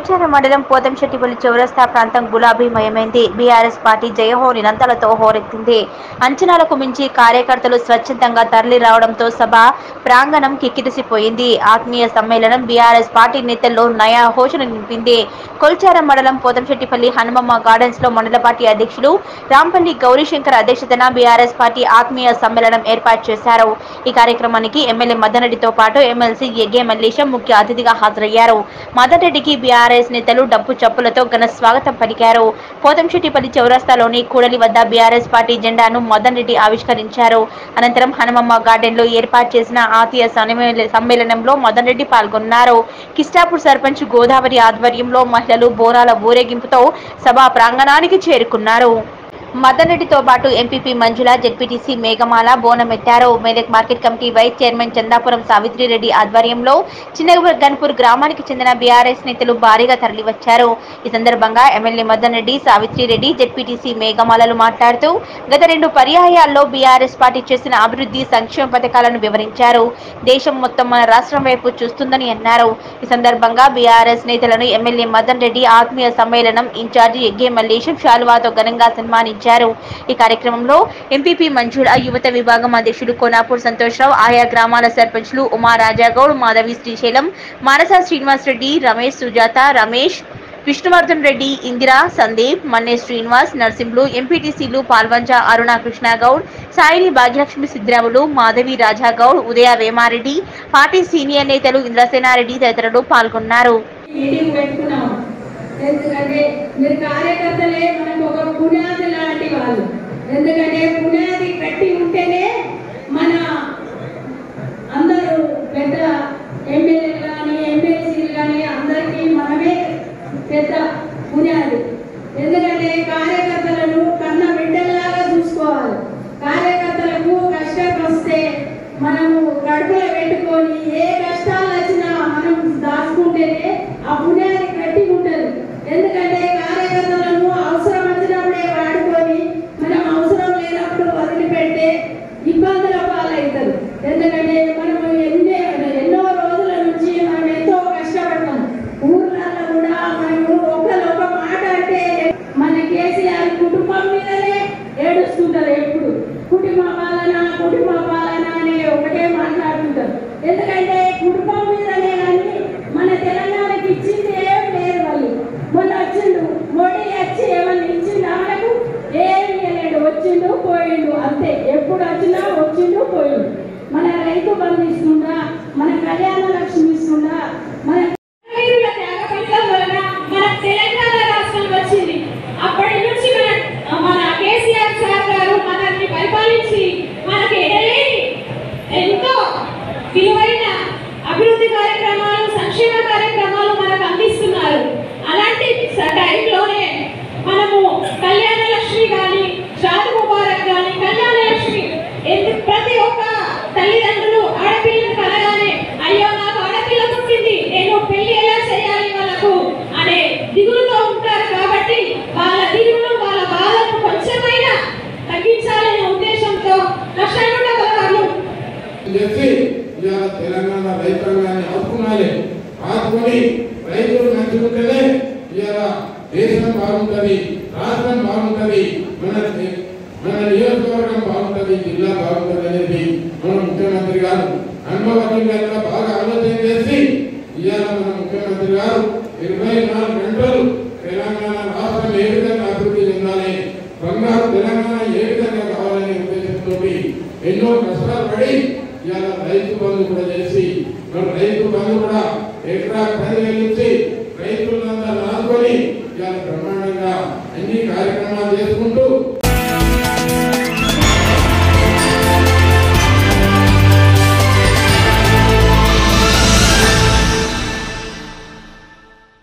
కొల్చారం మండలం పోతంశెట్టిపల్లి చౌరస్తా ప్రాంతం గులాబీమయమైంది బీఆర్ఎస్ పార్టీ జయహో నినంతలతో హోరెత్తింది అంచనాలకు మించి కార్యకర్తలు స్వచ్ఛందంగా తరలి రావడంతో సభ ప్రాంగణం కిక్కిరిసిపోయింది ఆత్మీయ సమ్మేళనం బీఆర్ఎస్ పార్టీ నేతల్లో నయా హోషను నింపింది కొల్చారం మండలం పోతంశెట్టిపల్లి హనుమమ్మ గార్డెన్స్ లో మండల పార్టీ అధ్యక్షులు రాంపల్లి గౌరీశంకర్ అధ్యక్షతన బీఆర్ఎస్ పార్టీ ఆత్మీయ సమ్మేళనం ఏర్పాటు చేశారు ఈ కార్యక్రమానికి ఎమ్మెల్యే మదనరెడ్డితో పాటు ఎమ్మెల్సీ ఎగే మల్లేశం ముఖ్య అతిథిగా హాజరయ్యారు మదన్ రెడ్డికి బీఆర్ఎస్ నేతలు డప్పు చప్పులతో ఘన స్వాగతం పలికారు పోతంశెట్టిపల్లి చౌరస్తాలోని కూడలి వద్ద బీఆర్ఎస్ పార్టీ జెండాను మదన్ రెడ్డి ఆవిష్కరించారు అనంతరం హనుమమ్మ గార్డెన్ లో ఏర్పాటు చేసిన ఆతీయ సమ్మేళ- సమ్మేళనంలో మదన్ రెడ్డి పాల్గొన్నారు కిస్టాపూర్ సర్పంచ్ గోదావరి ఆధ్వర్యంలో మహిళలు బోనాల ఊరేగింపుతో సభా ప్రాంగణానికి చేరుకున్నారు మదన్ రెడ్డితో పాటు ఎంపీపీ మంజుల జెడ్పీటీసీ మేఘమాల బోనమెత్తారు Medak market committee vice chairman Chandapuram Savitri Reddy ఆధ్వర్యంలో చిన్న గన్పూర్ గ్రామానికి చెందిన బీఆర్ఎస్ నేతలు భారీగా తరలివచ్చారు ఈ సందర్భంగా ఎమ్మెల్యే మదన్ రెడ్డి సావిత్రి రెడ్డి జెడ్పీటీసీ మేఘమాలలు మాట్లాడుతూ గత రెండు పర్యాయాల్లో బీఆర్ఎస్ పార్టీ చేసిన అభివృద్ధి సంక్షేమ పథకాలను వివరించారు దేశం మొత్తం మన రాష్ట్రం వైపు చూస్తుందని అన్నారు ఈ సందర్భంగా బీఆర్ఎస్ నేతలను ఎమ్మెల్యే మదన్ రెడ్డి ఆత్మీయ సమ్మేళనం ఇన్ఛార్జి ఎగ్గే మల్లేశం శాలువాతో ఘనంగా సన్మానించారు ఈ కార్యక్రమంలో ఎంపీపీ మంజుల యువత విభాగం అధ్యక్షుడు కోనాపూర్ సంతోష్రావు ఆయా గ్రామాల సర్పంచ్లు ఉమా రాజాగౌడ్ మాధవి శ్రీశైలం మానస శ్రీనివాస్ రెడ్డి రమేష్ సుజాత రమేష్ విష్ణువర్ధన్ రెడ్డి ఇందిరా సందీప్ మన్నే శ్రీనివాస్ నర్సింహులు ఎంపీటీసీలు పాల్వంచ అరుణ కృష్ణగౌడ్ సాయిని భాగ్యలక్ష్మి సిద్ధిరాములు మాధవి రాజాగౌడ్ ఉదయ వేమారెడ్డి పార్టీ సీనియర్ నేతలు ఇంద్రసేనారెడ్డి తదితరులు పాల్గొన్నారు మీటింగ్ పెట్టుకున్నాం ఎందుకంటే మీరు కార్యకర్తలే మనకు ఒక పునాది లాంటి వాళ్ళు ఎందుకంటే పునాది కట్టి ఉంటేనే మన అందరూ పెద్ద ఎమ్మెల్యేలు కానీ ఎమ్మెల్సీలు కానీ అందరికీ మనమే పెద్ద పునాది ఎందుకంటే కార్యకర్తలను కన్న బిడ్డల్లాగా చూసుకోవాలి కార్యకర్తలకు కష్టం వస్తే మనము కడుపులో పెట్టుకొని ఏ కష్టాలు వచ్చినా మనం దాచుకుంటేనే ఆ పుణ్యాన్ని కట్టి ఉంటుంది ఎందుకంటే కార్యకర్తలను అవసరం వచ్చినప్పుడే వాడుకొని మనం అవసరం లేనప్పుడు వదిలిపెడితే ఇబ్బందుల పాలవుతారు ఎందుకంటే మనము ఎన్నే ఎన్నో రోజుల నుంచి మనం ఎంతో కష్టపడతాం ఊర్లలో కూడా మనము ఒకరు ఒక మాట అంటే మన కేసీఆర్ కుటుంబం మీదనే ఏడుస్తుంటారు ఎప్పుడు కుటుంబ పాలన కుటుంబ పాలన అని ఒకటే మాట్లాడుతుంటారు ఎందుకంటే కుటుంబం మీదనే కానీ మన తెలంగాణకి ఇచ్చింది ఏం లేదు వాళ్ళు మొన్న వచ్చిండు మోడీ వచ్చి ఏమన్నా ఇచ్చిండు మనకు ఏమి ఇవ్వలేడు వచ్చిండు పోయిండు అంతే ఎప్పుడు వచ్చినా వచ్చిండు పోయిండు మన రైతు బంధు ఇస్తుండా మన కళ్యాణ లక్ష్మి ఇస్తుండా మన వీరుల త్యాగ ఫలితం వలన మన తెలంగాణ రాష్ట్రం వచ్చింది అప్పటి నుంచి మన మన కేసీఆర్ సార్ గారు మనల్ని పరిపాలించి మనకి ఎడలేని ఎంతో విలువైన అభివృద్ధి కార్యక్రమాలు సంక్షేమ కార్యక్రమాలు మనకు అందిస్తున్నారు అలాంటి స- టైంలోనే మనము కళ్యాణ లక్ష్మి కానీ షాది ముబారక్ కానీ కళ్యాణ లక్ష్మి ఎందు- ప్రతి ఒక్క తల్లిదండ్రులు ఆడపిల్లని కలగానే అయ్యో నాకు ఆడపిల్ల పుట్టింది నేను పెళ్లి ఎలా చేయాలి వాళ్ళకు అనే దిగులుతో ఉంటారు కాబట్టి వాళ్ళ దిగులు వాళ్ళ బాధను కొంచెమైనా తగ్గించాలనే ఉద్దేశంతో లక్ష నూట పదహారు చేసి ఇవాళ తెలంగాణ రైతాంగాన్ని ఆదుకున్నాలి ఆదుకొని రైతులు మంచుకుంటేనే ఇవాళ దేశం బాగుంటది రాష్ట్రం బాగుంటది మన మన నియోజకవర్గం బాగుంటది జిల్లా బాగుంటది అనేది మన ముఖ్యమంత్రి గారు అనుభవజ్ఞంగా బాగా ఆలోచన చేసి ఇవాళ మన ముఖ్యమంత్రి గారు ఇరవై నాలుగు గంటలు తెలంగాణ రాష్ట్రం ఏ విధంగా అభివృద్ధి చెందాలి బంగారు తెలంగాణ ఏ విధంగా కావాలనే ఉద్దేశంతో ఎన్నో కష్టాలు పడి ఇవాళ రైతు బంధు కూడా చేసి మరి రైతు బంధు కూడా ఎకరా పదివేలు ఇచ్చి రైతులంతా నాదుకొని ఇవాళ బ్రహ్మాండంగా అన్ని కార్యక్రమాలు చేసుకుంటూ